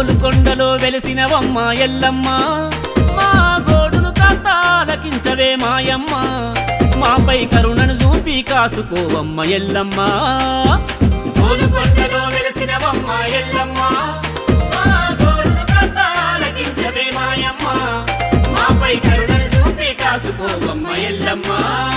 గోలుకొండలో వెలిసినవమ్మ ఎల్లమ్మ మా గోడును కాస్త ఆలకించవే మాయమ్మ మాపై కరుణను చూపి కాసుకోవమ్మ ఎల్లమ్మ గోలుకొండలో వెలిసినవమ్మ ఎల్లమ్మ మా గోడును కాస్త ఆలకించవే మాయమ్మ మాపై కరుణను చూపి కాసుకోవమ్మ ఎల్లమ్మ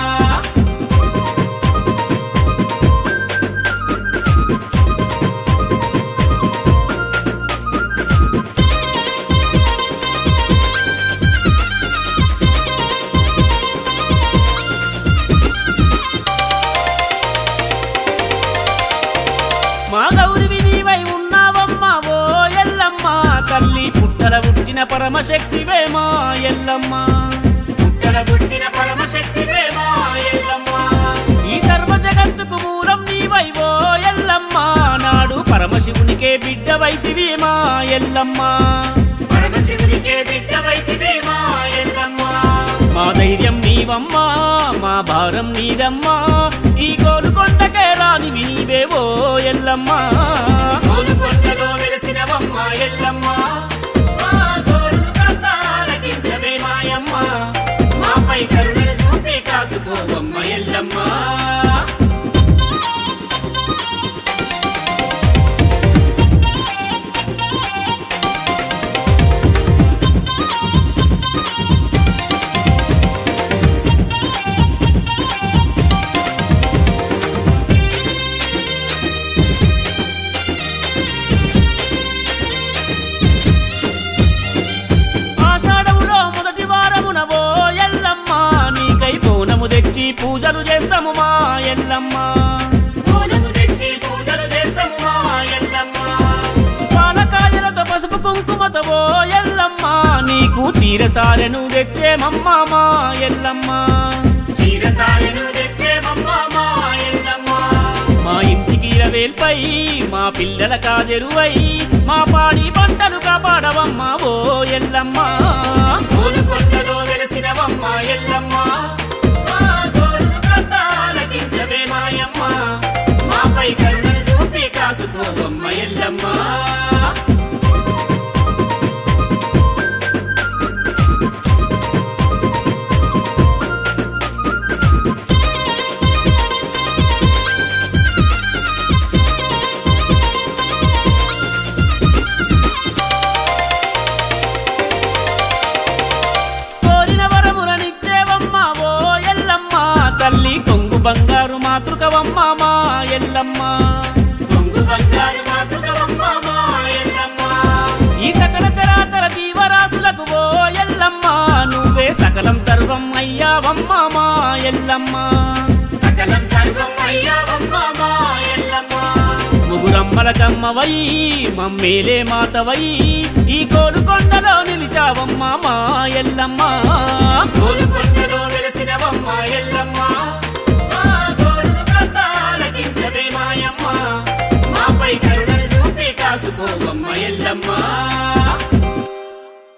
మా గౌరివి నీవై ఉన్నావమ్మ ఓ ఎల్లమ్మ తల్లి పుట్టల పుట్టిన పరమశక్తివే మా ఎల్లమ్మ పుట్టల పుట్టిన పరమశక్తివే మా ఎల్లమ్మ ఈ సర్వ జగత్తుకు మూలం నీవై ఓ ఎల్లమ్మ నాడు పరమశివునికే బిడ్డవైతివి మా ఎల్లమ్మ పరమశివునికే బిడ్డవైతివి మా ఎల్లమ్మ మా ధైర్యం నీవమ్మా మా భారం నీదమ్మా ఈ గోలుకొండకే రానివి నీవేవో ఎల్లమ్మా గోలుకొండలో వెలిసినవమ్మ ఎల్లమ్మ మా గోడును కాస్త ఆలకించవే మాయమ్మ మాపై కరుణను చూపి కాసుకోవమ్మ ఎల్లమ్మ ఆషాఢములో మొదటి వారమున ఓ ఎల్లమ్మ నీకై బోనము తెచ్చి పూజలు చేస్తాము మా ఎల్లమ్మ బోనము తెచ్చి పూజలు చేస్తాము మా ఎల్లమ్మ పాలకాయలతో పసుపు కుంకుమతో ఓ ఎల్లమ్మ నీకు చీరసారెను తెచ్చేమమ్మ మా ఎల్లమ్మ చీరసారెను తెచ్చేమమ్మ మా ఎల్లమ్మ మా ఇంటికి ఇరవేల్పై మా పిల్లల కాదెరువై మా పాడి పంటలు కాపాడవమ్మ ఓ ఎల్లమ్మ గోలుకొండలో వెలిసినవమ్మ ఎల్లమ్మ మా గోడును కాస్త ఆలకించవే మాయమ్మ మాపై కరుణను చూపి కాసుకోవమ్మ ఎల్లమ్మ కోరిన వరములనిచ్చేవమ్మ ఓ ఎల్లమ్మ తల్లి కొంగు బంగారు మాతృకవమ్మ మా ఎల్లమ్మ కొంగు బంగారు మాతృకవమ్మ మా ఎల్లమ్మ ఈ సకల చరాచర జీవరాశులకు ఓ ఎల్లమ్మ నువ్వే సకలం సర్వం అయ్యావమ్మ మా ఎల్లమ్మ సకలం సర్వం అయ్యావమ్మ మా ఎల్లమ్మ ముగురమ్మల కమ్మవై మమ్మేలే మాతవై ఈ కోలుకొండలో నిలిచావమ్మ మా ఎల్లమ్మ కోలుకొండలో వెలిసినవమ్మ ఎల్లమ్మ మా గోడును కాస్త ఆలకించవే మాయమ్మ మాపై కరుణను చూపి కాసుకోవమ్మ ఎల్లమ్మ